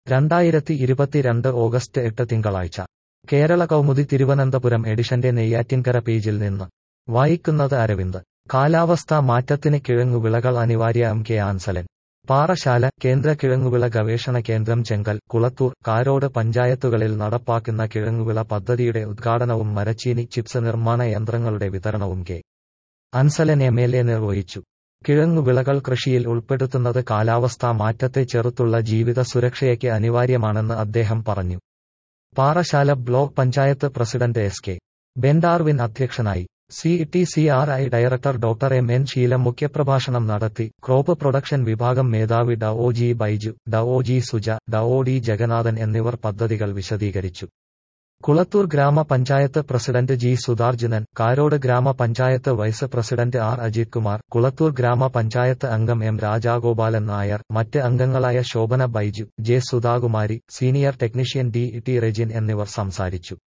രണ്ടായിരത്തി ഇരുപത്തിരണ്ട് ഓഗസ്റ്റ് എട്ട് തിങ്കളാഴ്ച കേരള കൗമുദി തിരുവനന്തപുരം എഡിഷന്റെ നെയ്യാറ്റിൻകര പേജിൽ നിന്ന് വായിക്കുന്നത് അരവിന്ദ് കാലാവസ്ഥാ മാറ്റത്തിന് കിഴങ്ങുവിളകൾ അനിവാര്യ എം കെ ആൻസലൻ പാറശാല കേന്ദ്ര കിഴങ്ങുവിള ഗവേഷണ കേന്ദ്രം ചെങ്കൽ കുളത്തൂർ കാരോട് പഞ്ചായത്തുകളിൽ നടപ്പാക്കുന്ന കിഴങ്ങുവിള പദ്ധതിയുടെ ഉദ്ഘാടനവും മരച്ചീനി ചിപ്സ് നിർമ്മാണ യന്ത്രങ്ങളുടെ വിതരണവും K Ansalan M L A നിർവഹിച്ചു കിഴങ്ങുവിളകൾ കൃഷിയിൽ ഉൾപ്പെടുത്തുന്നത് കാലാവസ്ഥാ മാറ്റത്തെ ചെറുത്തുള്ള ജീവിത സുരക്ഷയ്ക്ക് അനിവാര്യമാണെന്ന് അദ്ദേഹം പറഞ്ഞു Parassala block panchayat president S K Ben Darwin അധ്യക്ഷനായി C T C R I director doctor M N ശീലം മുഖ്യപ്രഭാഷണം നടത്തി ക്രോപ്പ് പ്രൊഡക്ഷൻ വിഭാഗം മേധാവി ഡ ഒ ജി ബൈജു ഡ ഒ ജി സുജ ഡ ഒ ഡി ജഗന്നാഥൻ എന്നിവർ പദ്ധതികൾ വിശദീകരിച്ചു കുളത്തൂർ ഗ്രാമപഞ്ചായത്ത് പ്രസിഡന്റ് ജി സുധാർജുനൻ കാരോട് ഗ്രാമപഞ്ചായത്ത് vice president R Ajith Kumar Kulathoor ഗ്രാമപഞ്ചായത്ത് അംഗം എം രാജാഗോപാലൻ നായർ മറ്റ് അംഗങ്ങളായ Shobhana Baiju J Sudhakumari senior technician D T Rejin എന്നിവർ സംസാരിച്ചു